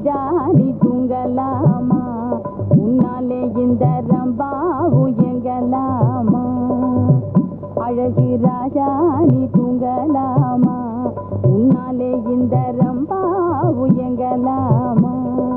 ராஜா நீ தூங்கலாமா உன்னாலே இந்த ரம்பாவு எங்கலாமா அழகு ராஜா நீ தூங்கலாமா உன்னாலே இந்த ரம்பாவு எங்கலாமா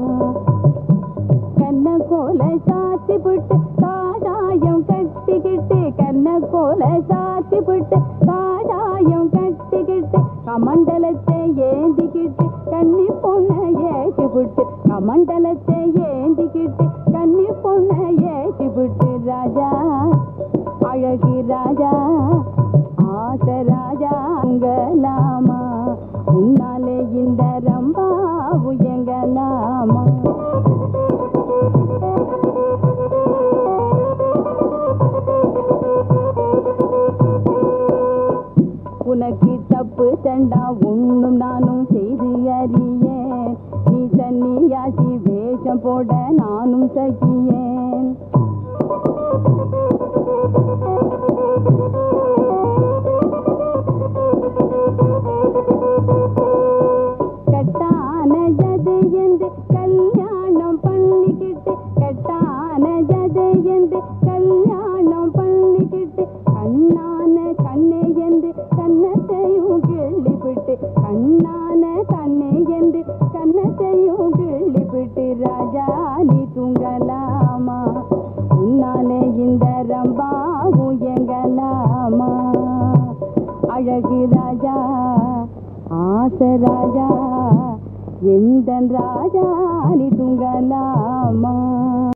கண்ண கோல சாத்தி புட்டு காடாயம் கட்டிக்கிட்டு கண்ண கோல சாத்தி புட்டு காடாயம் கட்டிக்கிட்டு கமண்டலத்தை ஏந்திக்கிட்டு கன்னி பொண்ண ஏற்றி புட்டு கமண்டலத்தை ஏந்திக்கிட்டு கன்னி பொண்ண ஏற்றி புட்டு ராஜா அழகு ராஜா ஆச ராஜா உங்கலாமா உன்னாலே இந்த ரம்பாவு எங்கலாமா உனக்கு தப்பு தண்டா ஒண்ணும் நானும் செய்து அறியேன் நீ சன்னியாசி வேஷம் போட நானும் சகியேன் கட்டான ஜது என்று கல்யாணம் பண்ணிக்கிட்டு கட்டான ஜது என்று கல்யாணம் பண்ணிக்கிட்டு கண்ணான கண்ணே என்று கண்ணத்தையும் கிள்ளிவிட்டு கண்ணான கண்ணே என்று கண்ணத்தையும் கிள்ளிவிட்டு ராஜா நீ தூங்கலாமா உன்னாலே இந்த ரம்பாவும் எங்கலாமா அழகு ராஜா ஆச ராஜா எந்த ராஜா நீ தூங்கலாமா